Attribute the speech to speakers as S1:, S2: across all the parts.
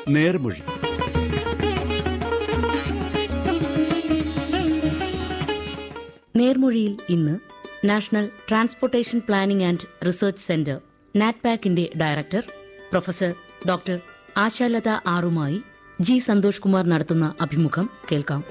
S1: നേർമൊഴി
S2: നേർമൊഴിയിൽ ഇന്ന് national transportation planning and research centre നാറ്റ്പാക്കിന്റെ ഡയറക്ടർ പ്രൊഫസർ ഡോക്ടർ ആശാലത ആറുമായി ജി സന്തോഷ് കുമാർ നടത്തുന്ന അഭിമുഖം കേൾക്കാം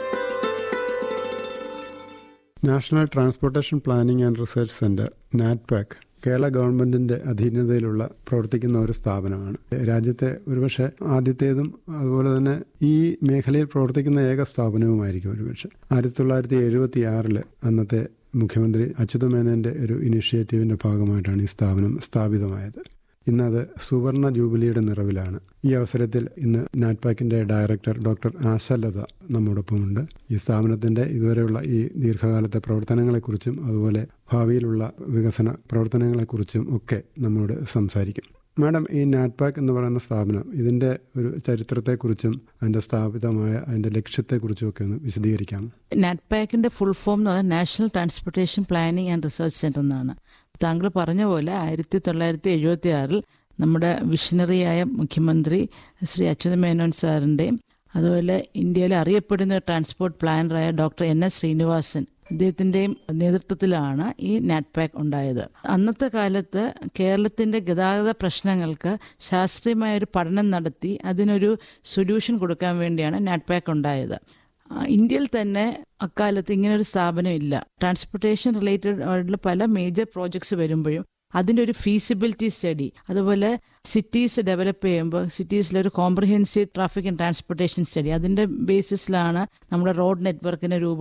S3: national transportation planning and research centre NATPAC Kerala ഗവൺമെന്റിന്റെ അധീനതയിലുള്ള പ്രവർത്തിക്കുന്ന ഒരു സ്ഥാപനമാണ് രാജ്യത്തെ ഒരുപക്ഷെ ആദ്യത്തേതും അതുപോലെ തന്നെ ഈ മേഖലയിൽ പ്രവർത്തിക്കുന്ന ഏക സ്ഥാപനവുമായിരിക്കും ഒരുപക്ഷെ ആയിരത്തി തൊള്ളായിരത്തി എഴുപത്തി ആറില് അന്നത്തെ മുഖ്യമന്ത്രി അച്യുതമേനോന്റെ ഒരു ഇനിഷ്യേറ്റീവിന്റെ ഭാഗമായിട്ടാണ് ഈ സ്ഥാപനം സ്ഥാപിതമായത് ഇന്നത് സുവർണ ജൂബിലിയുടെ നിറവിലാണ് ഈ അവസരത്തിൽ ഇന്ന് നാറ്റ്പാക്കിന്റെ ഡയറക്ടർ ഡോക്ടർ ആശാലത നമ്മോടൊപ്പമുണ്ട് ഈ സ്ഥാപനത്തിന്റെ ഇതുവരെയുള്ള ഈ ദീർഘകാലത്തെ പ്രവർത്തനങ്ങളെക്കുറിച്ചും അതുപോലെ ഭാവിയിലുള്ള വികസന പ്രവർത്തനങ്ങളെക്കുറിച്ചും ഒക്കെ നമ്മോട് സംസാരിക്കും മാഡം ഈ നാറ്റ്പാക്ക് എന്ന് പറയുന്ന സ്ഥാപനം ഇതിന്റെ ഒരു ചരിത്രത്തെക്കുറിച്ചും അതിന്റെ സ്ഥാപിതമായ അതിന്റെ ലക്ഷ്യത്തെക്കുറിച്ചും ഒക്കെ ഒന്ന് വിശദീകരിക്കാമോ
S4: നാറ്റ്പാക്കിന്റെ ഫുൾ ഫോം എന്ന് പറഞ്ഞാൽ national transportation planning and research centre എന്നാണ് താങ്കൾ പറഞ്ഞ പോലെ ആയിരത്തി തൊള്ളായിരത്തി എഴുപത്തി ആറിൽ നമ്മുടെ വിഷണറിയായ മുഖ്യമന്ത്രി ശ്രീ അച്യുത മേനോൻ സാറിൻ്റെയും അതുപോലെ ഇന്ത്യയിൽ അറിയപ്പെടുന്ന ട്രാൻസ്പോർട്ട് പ്ലാനറായ ഡോക്ടർ എൻ എസ് ശ്രീനിവാസൻ അദ്ദേഹത്തിൻ്റെയും നേതൃത്വത്തിലാണ് ഈ നാറ്റ്പാക്ക് ഉണ്ടായത് അന്നത്തെ കാലത്ത് കേരളത്തിൻ്റെ ഗതാഗത പ്രശ്നങ്ങൾക്ക് ശാസ്ത്രീയമായ ഒരു പഠനം നടത്തി അതിനൊരു സൊല്യൂഷൻ കൊടുക്കാൻ വേണ്ടിയാണ് നാറ്റ്പാക്ക് ഉണ്ടായത് ആ, ഇന്ത്യയിൽ തന്നെ അക്കാലത്ത് ഇങ്ങനൊരു സ്ഥാപനം ഇല്ല ട്രാൻസ്പോർട്ടേഷൻ റിലേറ്റഡ് ആയിട്ടുള്ള പല മേജർ പ്രോജക്ട്സ് വരുമ്പോഴും അതിൻ്റെ ഒരു ഫീസിബിലിറ്റി സ്റ്റഡി അതുപോലെ സിറ്റീസ് ഡെവലപ്പ് ചെയ്യുമ്പോൾ സിറ്റീസിലൊരു comprehensive traffic and transportation study അതിൻ്റെ ബേസിസിലാണ് നമ്മുടെ റോഡ് നെറ്റ്വർക്കിനെ രൂപ